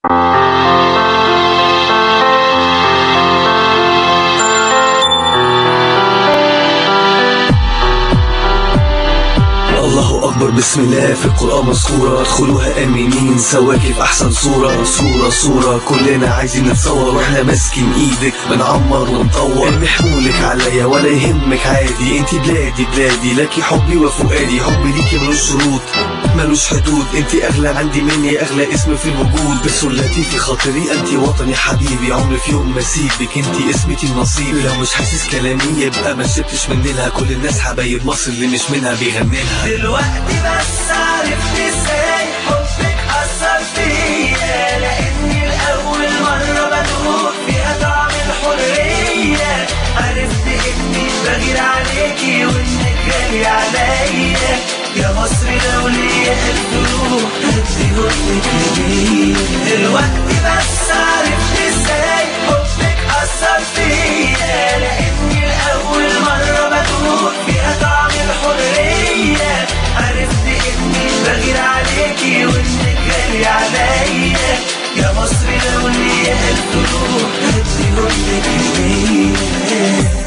الله أكبر بسم الله في القرآن مذكورة ادخلوها آمنين سواكي في أحسن صورة صورة صورة كلنا عايزين نتصور واحنا ماسكين إيدك بنعمر ونطور ارمي حمولك عليا ولا يهمك عادي انتي بلادي بلادي لكي حبي وفؤادي حبي ليكي ملوش شروط ملوش حدود انتي أغلى عندي مني أغلى اسم في الوجود بسلتي في خاطري انتي وطني حبيبي عمري في يوم ما اسيبك انتي اسمتي النصيب لو مش حاسس كلامي يبقى ما شربتش مننا كل الناس حبايب مصر اللي مش منها بيغني لها دلوقتي بس عرفت ازاي حبك أثر فيا لأني لأول مرة بدوق فيها طعم الحرية عرفت إني بغير عليكي وإنك غالي عليا يا مصر لو ليا ألف روح هديهم لك هدية دلوقتي بس عرفت ازاي حبك أثر فيا لأني لأول مرة بدوق فيها طعم الحرية عرفت إني بغير عليكي وإنك غالي عليا يا مصر لو ليا ألف روح هديهم لك هدية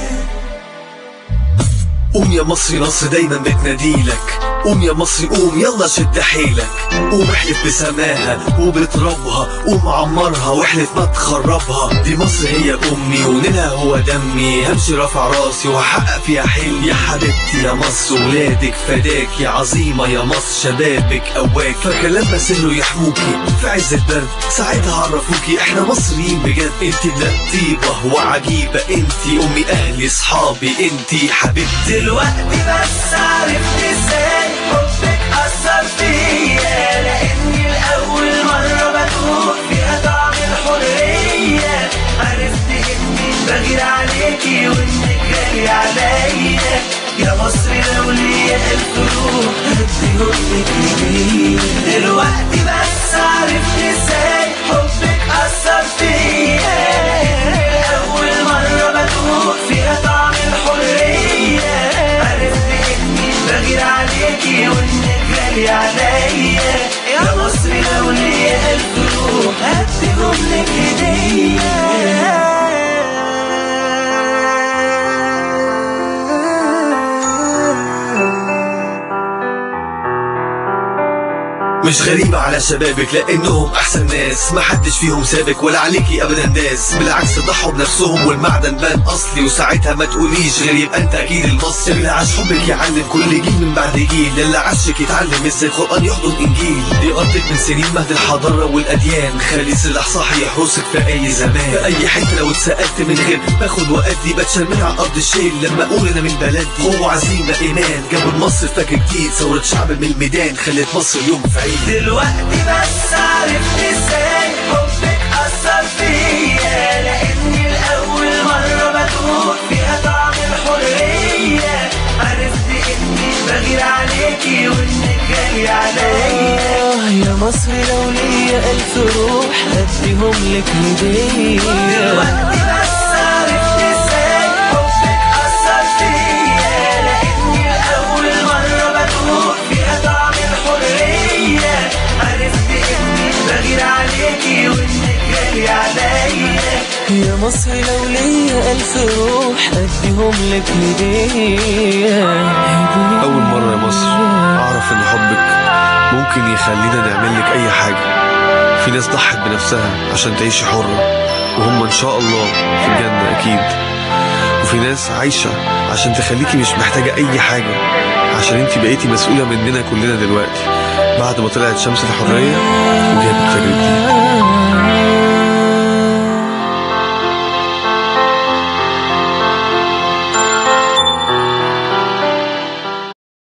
قوم يا مصري مصر دايما بتناديلك قوم يا مصري قوم يلا شد حيلك قوم احلف بسماها وبترابها قوم عمرها واحلف ما تخربها دي مصر هي امي ونيلها هو دمي همشي رافع راسي وهحقق فيها حلم يا حبيبتي يا مصر ولادك فداك يا عظيمه يا مصر شبابك قواك فاكر لما سهلوا يحموكي في عز البرد ساعتها عرفوكي احنا مصريين بجد انت لا طيبه وعجيبه انت امي اهلي صحابي انت حبيبتي دلوقتي بس عرفت ازاي حبك أثر فيا لأني لأول مرة بدوق فيها طعم الحرية عرفت إني بغير عليكي وإنك غالي عليا يا مصر لو ليا ألف روح هديهم لك هدية دلوقتي بس عرفت ازاي حبك أثر فيا لأني لأول مرة بدوق فيها طعم الحرية عرفت إني بغير عليكي وإنك غالي عليا يا مصر لو ليا ألف روح هديهم لك هدية مش غريبة على شبابك لأنهم أحسن ناس محدش فيهم سابك ولا عليكي أبدا داس بالعكس ضحوا بنفسهم والمعدن بان أصلي وساعتها ما تقوليش غير يبقى أنت أكيد المصري اللي عاش حبك يعلم كل جيل من بعد جيل اللي عاشك يتعلم ازاي القرآن يحضن إنجيل دي أرضك من سنين مهد الحضارة والأديان خلي سلاح صاحي يحرسك في أي زمان في أي حتة لو اتسألت من غير باخد وأدي بتشال من على أرض الشيل لما أقول أنا من بلدي هو عزيمة إيمان جابوا مصر فاكر جديد ثورة شعب من الميدان خلت مصر يوم في عيد دلوقتي بس عرفت ازاي حبك أثر فيا لأني لأول مرة بدوق فيها طعم الحرية عرفت إني بغير عليكي وإنك غالي عليا يا مصر لو ليا ألف روح هديهم لك هدية دلوقتي بس عرفت ازاي حبك أثر فيا لأني لأول مرة بدوق فيها طعم الحرية عرفت إني بغير عليكي وإنك غالي عليا يا مصر لو ليا ألف روح هديهم لك هدية هدية أول مرة يا مصر أعرف إن حبك ممكن يخلينا نعمل لك أي حاجة في ناس ضحت بنفسها عشان تعيشي حرة وهم إن شاء الله في الجنة أكيد وفي ناس عايشة عشان تخليكي مش محتاجة أي حاجة عشان انتي بقيتي مسؤولة مننا كلنا دلوقتي بعد ما طلعت شمس الحرية وجابت فجر جديد